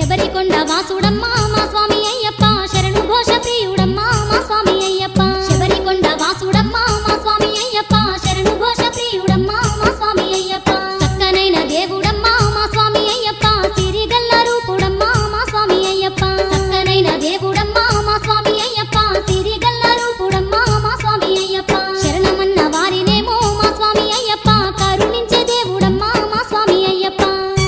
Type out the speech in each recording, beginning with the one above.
శబరికొండ వాసుడమ్మా మా స్వామి అయ్యప్ప శరణు ఘోష ప్రియుడమ్మా మా స్వామి అయ్యప్ప శబరికొండ వాసుడమ్మా మా స్వామి అయ్యప్ప శరణు ఘోష ప్రియుడమ్మా మా స్వామి అయ్యప్ప చక్కనైన దేవుడమ్మా మా స్వామి అయ్యప్ప సిరిగల్ల రూపుడమ్మా మా స్వామి అయ్యప్ప చక్కనైన దేవుడమ్మా మా స్వామి అయ్యప్ప సిరిగల్ల రూపుడమ్మా మా స్వామి అయ్యప్ప శరణమన్న వారినేమో మా స్వామి అయ్యప్ప కరుణించే దేవుడమ్మా మా స్వామి అయ్యప్ప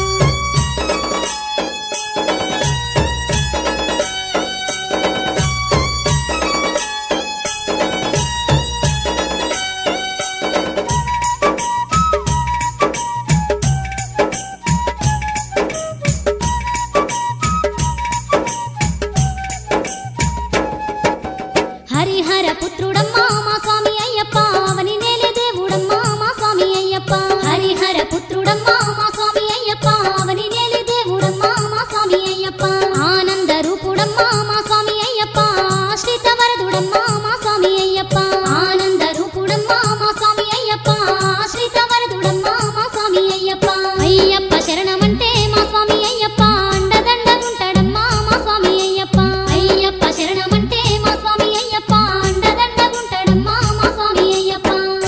హరిహర పుత్రుడమ్మా మా స్వామి అయ్యప్ప అవని నేలే దేవుడమ్మా మా స్వామి అయ్యప్ప హరిహర పుత్రుడమ్మా మా స్వామి అయ్యప్ప అవని నేలే దేవుడమ్మా మా స్వామి అయ్యప్ప ఆనంద రూపుడమ్మా మా స్వామి అయ్యప్ప ఆశ్రిత వరదుడమ్మా మా స్వామి అయ్యప్ప ఆనంద రూపుడమ్మా మా స్వామి అయ్యప్ప ఆశ్రిత వరదుడమ్మా మా స్వామి అయ్యప్ప అయ్యప్ప శరణమంటే మా స్వామి అయ్యప్ప అండదండగుంటాడమ్మా మా స్వామి అయ్యప్ప అయ్యప్ప శరణమంటే మా స్వామి అయ్యప్ప అండదండగుంటాడమ్మా మా స్వామి అయ్యప్ప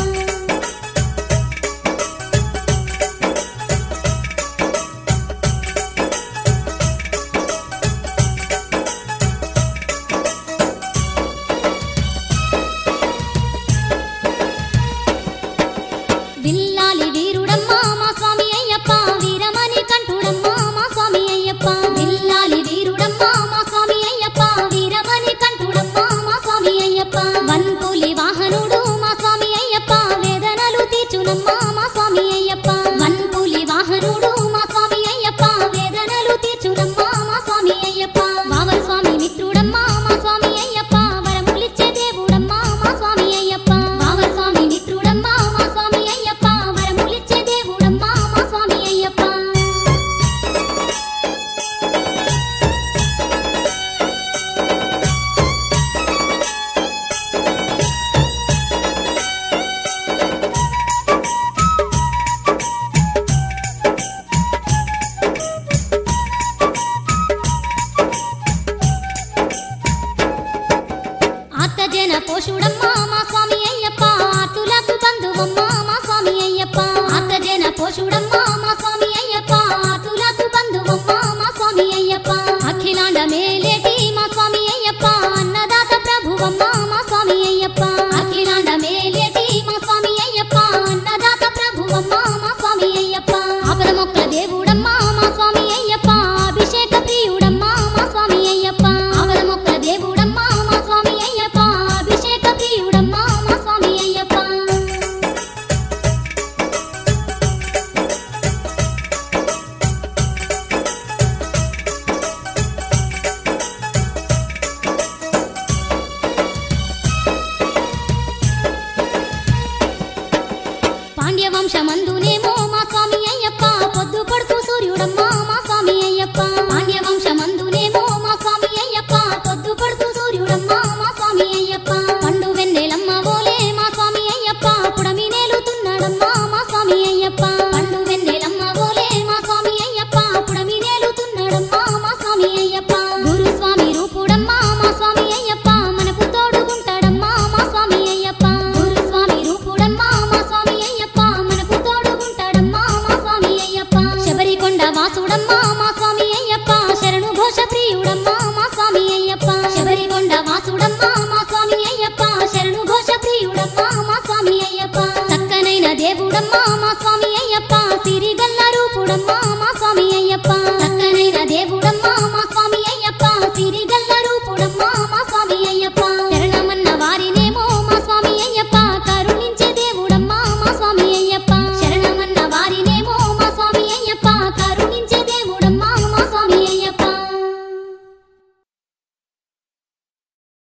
విల్లాలి వీరుడమ్మా మా స్వామి అయ్యప్ప వీరమణి కంఠుడమ్మా మా స్వామి అయ్యప్ప విల్లాలి వీరుడమ్మా మా స్వామి అయ్యప్ప వీరమణి కంఠుడమ్మా మా స్వామి అయ్యప్ప వన్పులి వాహనుడు మా స్వామి అయ్యప్ప వేదనలు తీర్చునమ్మా మా స్వామి అయ్యప్ప వన్పులి వాహనుడు మా స్వామి అయ్యప్ప వేదనలు తీర్చునమ్మా మా స్వామి అయ్యప్ప వావర స్వామి మిత్రుడమ్మా మా స్వామి అయ్యప్ప వరములిచ్చే దేవుడమ్మా మా స్వామి అయ్యప్ప వావర స్వామి మిత్రుడమ్మా మా స్వామి అయ్యప్ప వరములిచ్చే దేవుడమ్మా మా స్వామి అయ్యప్ప ఆర్తజన పోషుడమ్మా మా స్వామి అయ్యప్ప ఆర్తులకు బంధువమ్మా మా స్వామి అయ్యప్ప ఆర్తజన పోషుడమ్మా